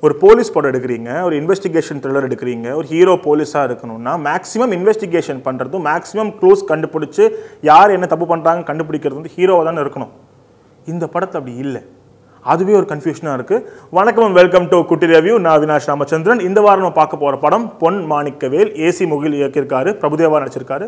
ஒரு போலீஸ் படம் எடுக்கிறீங்க ஒரு இன்வெஸ்டிகேஷன் த்ரில்லர் எடுக்கிறீங்க ஒரு ஹீரோ போலீஸாக இருக்கணும்னா மேக்ஸிமம் இன்வெஸ்டிகேஷன் பண்ணுறதும் மேக்ஸிமம் க்ளூஸ் கண்டுபிடிச்சு யார் என்ன தப்பு பண்ணுறாங்க கண்டுபிடிக்கிறது வந்து ஹீரோவாக தானே இருக்கணும் இந்த படத்தில் அப்படி இல்லை அதுவே ஒரு கன்ஃபியூஷனாக இருக்குது வணக்கம் வெல்கம் டு குட்டி ரிவ்யூ நான் அவினாஷ் ராமச்சந்திரன் இந்த வாரம் நம்ம பார்க்க போகிற படம் பொன் மாணிக்கவேல் ஏசி முகில் இயக்கியிருக்காரு பிரபுதேவா நடிச்சிருக்காரு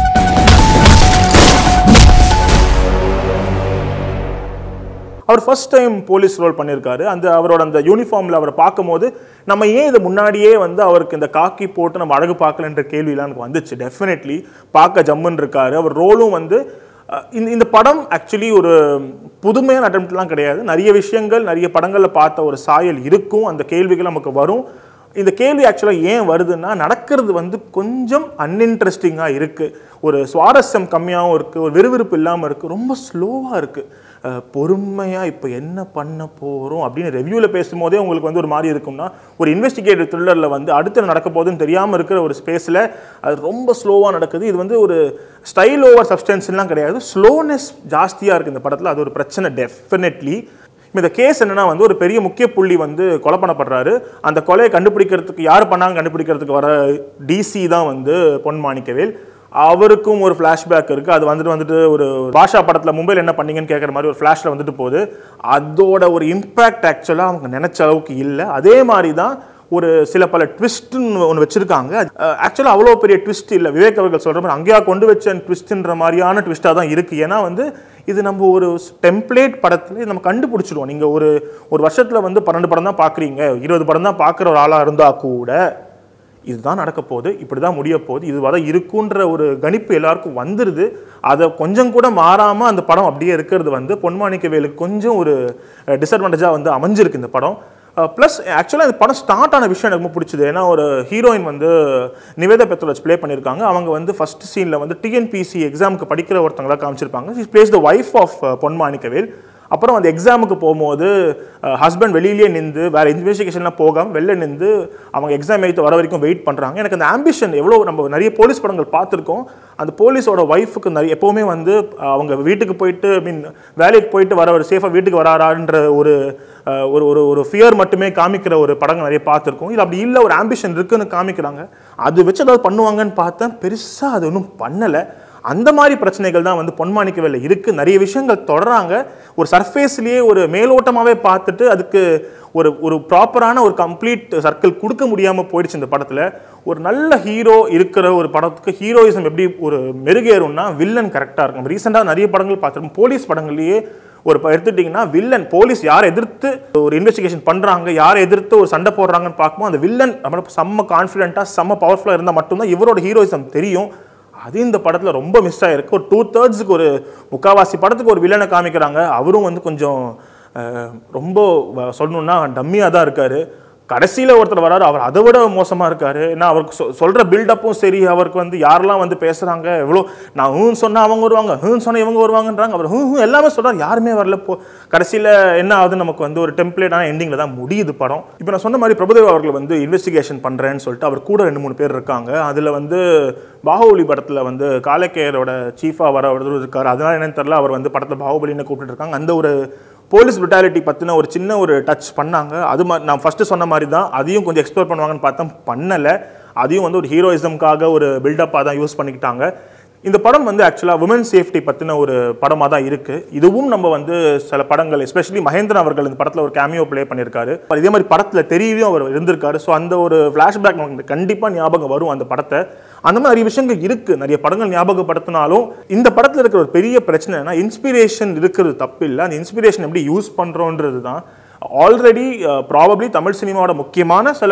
அவர் ஃபர்ஸ்ட் டைம் போலீஸ் ரோல் பண்ணியிருக்காரு அந்த அவரோட அந்த யூனிஃபார்மில் அவரை பார்க்கும்போது நம்ம ஏன் இதை முன்னாடியே வந்து அவருக்கு இந்த காக்கி போட்டு நம்ம அழகு பார்க்கலன்ற கேள்வியெல்லாம் எனக்கு வந்துச்சு டெஃபினெட்லி பார்க்க ஜம்முன்னு இருக்காரு அவர் ரோலும் வந்து அஹ், இந்த இந்த படம் ஆக்சுவலி ஒரு புதுமையான அட்டம்ப்ட்லாம் கிடையாது நிறைய விஷயங்கள் நிறைய படங்களில் பார்த்த ஒரு சாயல் இருக்கும் அந்த கேள்விகள் நமக்கு வரும் இந்த கேள்வி ஆக்சுவலாக ஏன் வருதுன்னா நடக்கிறது வந்து கொஞ்சம் அன்இன்ட்ரெஸ்டிங்காக இருக்குது ஒரு சுவாரஸ்யம் கம்மியாகவும் இருக்குது ஒரு விறுவிறுப்பு இல்லாமல் இருக்குது ரொம்ப ஸ்லோவாக இருக்குது பொறுமையாக இப்போ என்ன பண்ண போகிறோம் அப்படின்னு ரெவ்யூவில் பேசும்போதே உங்களுக்கு வந்து ஒரு மாதிரி இருக்கும்னா ஒரு இன்வெஸ்டிகேட்டிவ் த்ரில்லரில் வந்து அடுத்து என்ன நடக்க போகுதுன்னு தெரியாமல் இருக்கிற ஒரு ஸ்பேஸில் அது ரொம்ப ஸ்லோவாக நடக்குது இது வந்து ஒரு ஸ்டைல் ஓவர் சப்ஸ்டன்ஸ்லாம் கிடையாது ஸ்லோனஸ் ஜாஸ்தியாக இருக்குது இந்த படத்தில் அது ஒரு பிரச்சனை டெஃபினெட்லி இந்த கேஸ் என்னன்னா வந்து ஒரு பெரிய முக்கிய புள்ளி வந்து கொலை பண்ணப்படுறாரு அந்த கொலையை கண்டுபிடிக்கிறதுக்கு யார் பண்ணாங்க கண்டுபிடிக்கிறதுக்கு வர டிசி தான் வந்து பொன் மாணிக்கவேல் அவருக்கும் ஒரு ஃப்ளாஷ்பேக் இருக்கு அது வந்துட்டு வந்துட்டு ஒரு பாஷா படத்தில் மும்பையில் என்ன பண்ணீங்கன்னு கேட்குற மாதிரி ஒரு ஃப்ளாஷில் வந்துட்டு போகுது அதோட ஒரு இம்பேக்ட் ஆக்சுவலாக அவங்க நினைச்ச அளவுக்கு இல்லை அதே மாதிரி தான் ஒரு சில பல ட்விஸ்ட்னு ஒன்று வச்சிருக்காங்க ஆக்சுவலாக அவ்வளோ பெரிய ட்விஸ்ட் இல்லை விவேக் அவர்கள் சொல்கிற மாதிரி அங்கேயா கொண்டு வச்ச ட்விஸ்ட்ன்ற மாதிரியான ட்விஸ்ட்டாக தான் இருக்குது ஏன்னா வந்து இது நம்ம ஒரு டெம்ப்ளேட் படத்தில் இது நம்ம கண்டுபிடிச்சிடுவோம் நீங்கள் ஒரு ஒரு வருஷத்தில் வந்து பன்னெண்டு படம் தான் பார்க்குறீங்க இருபது படம் தான் பார்க்குற ஒரு ஆளாக இருந்தால் கூட இதுதான் நடக்க போகுது இப்படி தான் முடிய போகுது இது தான் இருக்குன்ற ஒரு கணிப்பு எல்லாருக்கும் வந்துடுது அதை கொஞ்சம் கூட மாறாமல் அந்த படம் அப்படியே இருக்கிறது வந்து பொன்மாணிக்கவேலுக்கு கொஞ்சம் ஒரு டிஸ்அட்வான்டேஜாக வந்து அமைஞ்சிருக்கு இந்த படம் ப்ளஸ் ஆக்சுவலாக இந்த படம் ஸ்டார்ட் ஆன விஷயம் எனக்கு ரொம்ப பிடிச்சது ஏன்னா ஒரு ஹீரோயின் வந்து நிவேதா பெத்ரோலஜ் ப்ளே பண்ணியிருக்காங்க அவங்க வந்து ஃபர்ஸ்ட் சீனில் வந்து டிஎன்பிசி எக்ஸாமுக்கு படிக்கிற ஒருத்தங்களா காமிச்சிருப்பாங்க is plays the wife of Ponmanickavel அப்புறம் அந்த எக்ஸாமுக்கு போகும்போது ஹஸ்பண்ட் வெளியிலேயே நின்று வேறு இன்வெஸ்டிகேஷன்லாம் போகாமல் வெளில நின்று அவங்க எக்ஸாம் எழுத்து வர வரைக்கும் வெயிட் பண்ணுறாங்க எனக்கு அந்த ஆம்பிஷன் எவ்வளோ நம்ம நிறைய போலீஸ் படங்கள் பார்த்துருக்கோம் அந்த போலீஸோட ஒய்ஃபுக்கு நிறைய எப்போவுமே வந்து அஹ், அவங்க வீட்டுக்கு போயிட்டு ஐ மீன் வேலைக்கு போயிட்டு வர ஒரு சேஃபாக வீட்டுக்கு வராரான்ற ஒரு அஹ், ஒரு ஒரு ஒரு ஃபியர் மட்டுமே காமிக்கிற ஒரு படங்கள் நிறைய பார்த்துருக்கோம் இது அப்படி இல்லை ஒரு ஆம்பிஷன் இருக்குன்னு காமிக்கிறாங்க அது வச்சு ஏதாவது பண்ணுவாங்கன்னு பார்த்தேன் பெருசாக அது ஒன்றும் பண்ணலை அந்த மாதிரி பிரச்சனைகள் தான் வந்து பொன்மாணிக்கவேல இருக்கு நிறைய விஷயங்கள் தொடராங்க ஒரு சர்ஃபேஸ்லேயே ஒரு மேலோட்டமாகவே பார்த்துட்டு அதுக்கு ஒரு ஒரு ப்ராப்பரான ஒரு கம்ப்ளீட் சர்க்கிள் கொடுக்க முடியாமல் போயிடுச்சு இந்த படத்தில் ஒரு நல்ல ஹீரோ இருக்கிற ஒரு படத்துக்கு ஹீரோயிசம் எப்படி ஒரு மெருகேறும்னா வில்லன் கரெக்டாக இருக்கும் ரீசெண்டாக நிறைய படங்கள் பார்த்துருக்கோம் போலீஸ் படங்கள்லேயே ஒரு இப்போ எடுத்துட்டிங்கன்னா வில்லன் போலீஸ் யாரை எதிர்த்து ஒரு இன்வெஸ்டிகேஷன் பண்ணுறாங்க யாரை எதிர்த்து ஒரு சண்டை போடுறாங்கன்னு பார்க்கும்போது அந்த வில்லன் நம்மள செம்ம கான்ஃபிடென்ட்டாக செம்ம பவர்ஃபுல்லாக இருந்தால் மட்டும்தான் இவரோட ஹீரோயிசம் தெரியும் அது இந்த படத்தில் ரொம்ப மிஸ் ஆகிருக்கு ஒரு டூ தேர்ட்ஸுக்கு ஒரு முக்காவாசி படத்துக்கு ஒரு வில்லனை காமிக்கிறாங்க அவரும் வந்து கொஞ்சம் அஹ், ரொம்ப வ- சொல்லணும்னா டம்மியாக தான் இருக்கார் கடைசியில் ஒருத்தர் வராரு அவர் அதை விட மோசமாக இருக்காரு ஏன்னா அவருக்கு சொ சொல்கிற பில்டப்பும் சரி அவருக்கு வந்து யாரெல்லாம் வந்து பேசுகிறாங்க எவ்வளோ நான் ஹூன்னு சொன்னால் அவங்க வருவாங்க ஹூன்னு சொன்னால் இவங்க வருவாங்கன்றாங்க அவர் ஹூ ஹூ எல்லாமே சொல்கிறார் யாருமே வரல போ கடைசியில் என்ன ஆகுது நமக்கு வந்து ஒரு டெம்ப்ளேட்டான எண்டிங்கில் தான் முடியுது படம் இப்போ நான் சொன்ன மாதிரி பிரபுதேவா அவர்கள் வந்து இன்வெஸ்டிகேஷன் பண்ணுறேன்னு சொல்லிட்டு அவர் கூட ரெண்டு மூணு பேர் இருக்காங்க அதில் வந்து பாகுபலி படத்தில் வந்து காலக்கேயரோட சீஃபாக வர ஒருத்தர் இருக்கார் அதனால என்னன்னு தெரியல அவர் வந்து படத்தில் பாகுபலின்னு கூப்பிட்டு இருக்காங்க அந்த ஒரு போலீஸ் brutality பற்றின ஒரு சின்ன ஒரு டச் பண்ணாங்க அது மா நான் ஃபஸ்ட்டு சொன்ன மாதிரி தான் அதையும் கொஞ்சம் எக்ஸ்ப்ளோர் பண்ணுவாங்கன்னு பார்த்தா பண்ணலை அதையும் வந்து ஒரு ஹீரோயிசம்காக ஒரு பில்டப்பாக தான் யூஸ் பண்ணிக்கிட்டாங்க இந்த படம் வந்து ஆக்சுவலாக உமன் சேஃப்டி பற்றின ஒரு படமாக தான் இருக்குது இதுவும் நம்ம வந்து சில படங்கள் எஸ்பெஷலி மகேந்திரன் அவர்கள் இந்த படத்தில் ஒரு கேமியோ ப்ளே பண்ணியிருக்காரு இதே மாதிரி படத்தில் தெரியவும் அவர் இருந்திருக்காரு ஸோ அந்த ஒரு ஃப்ளாஷ்பேக் நமக்கு கண்டிப்பாக ஞாபகம் வரும் அந்த படத்தை அந்த மாதிரி நிறைய விஷயங்கள் இருக்குது நிறைய படங்கள் ஞாபகப்படுத்தினாலும் இந்த படத்தில் இருக்கிற ஒரு பெரிய பிரச்சனைனா இன்ஸ்பிரேஷன் இருக்கிறது தப்பு இல்லை அந்த இன்ஸ்பிரேஷன் எப்படி யூஸ் பண்ணுறோன்றது தான் ஆல்ரெடி ப்ராபப்ளி தமிழ் சினிமாவோட முக்கியமான சில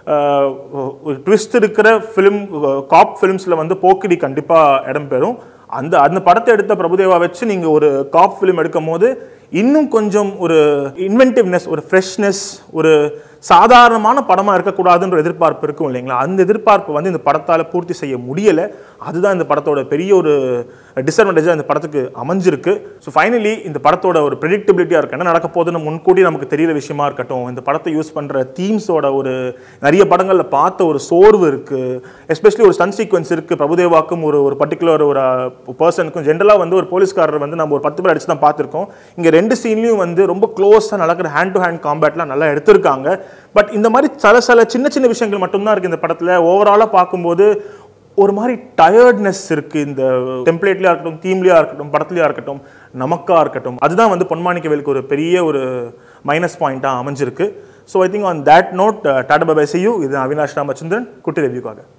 ட்விஸ்ட் இருக்கிற ஃபிலிம் காப் ஃபிலிம்ஸில் வந்து போக்கிடி கண்டிப்பாக இடம்பெறும் அந்த அந்த படத்தை எடுத்த பிரபுதேவா வச்சு நீங்கள் ஒரு காப் ஃபிலிம் எடுக்கும் போது இன்னும் கொஞ்சம் ஒரு இன்வென்டிவ்னஸ் ஒரு ஃப்ரெஷ்னஸ் ஒரு சாதாரணமான படமாக இருக்கக்கூடாதுன்ற எதிர்பார்ப்பு இருக்கும் இல்லைங்களா அந்த எதிர்பார்ப்பு வந்து இந்த படத்தால் பூர்த்தி செய்ய முடியலை அதுதான் இந்த படத்தோட பெரிய ஒரு டிஸ்அட்வான்டேஜாக இந்த படத்துக்கு அமைஞ்சிருக்கு ஸோ ஃபைனலி இந்த படத்தோட ஒரு ப்ரெடிக்டபிலிட்டியாக இருக்கு என்ன நடக்க போகுதுன்னு முன்கூட்டி நமக்கு தெரியிற விஷயமா இருக்கட்டும் இந்த படத்தை யூஸ் பண்ணுற தீம்ஸோட ஒரு நிறைய படங்களில் பார்த்த ஒரு சோர்வு இருக்குது எஸ்பெஷலி ஒரு ஸ்டன் சீக்வன்ஸ் இருக்குது பிரபுதேவாக்கும் ஒரு ஒரு பர்டிகுலர் ஒரு பர்சனுக்கும் ஜென்ரலாக வந்து ஒரு போலீஸ்காரர் வந்து நம்ம ஒரு பத்து பேர் அடிச்சு தான் பார்த்துருக்கோம் இங்கே ரெண்டு சீன்லையும் வந்து ரொம்ப க்ளோஸாக நடக்கிற ஹேண்ட் டு ஹேண்ட் காம்பேட்லாம் நல்லா எடுத்திருக்காங்க பட் இந்த மாதிரி சில சில சின்ன சின்ன விஷயங்கள் மட்டும்தான் இருக்கு இந்த படத்துல ஓவராலா பார்க்கும்போது ஒரு மாதிரி டயர்ட்னஸ் இருக்கு இந்த டெம்ப்ளேட்லயா இருக்கட்டும் தீம்லயா இருக்கட்டும் படத்துலயா இருக்கட்டும் நமக்கா இருக்கட்டும் அதுதான் வந்து பொன்மாணிக்கவேலுக்கு ஒரு பெரிய ஒரு மைனஸ் பாயிண்டா அமைஞ்சிருக்கு so I think on that note tata bye see you இது அவினாஷ் ராமச்சந்திரன் குட்டி ரெவியூக்காக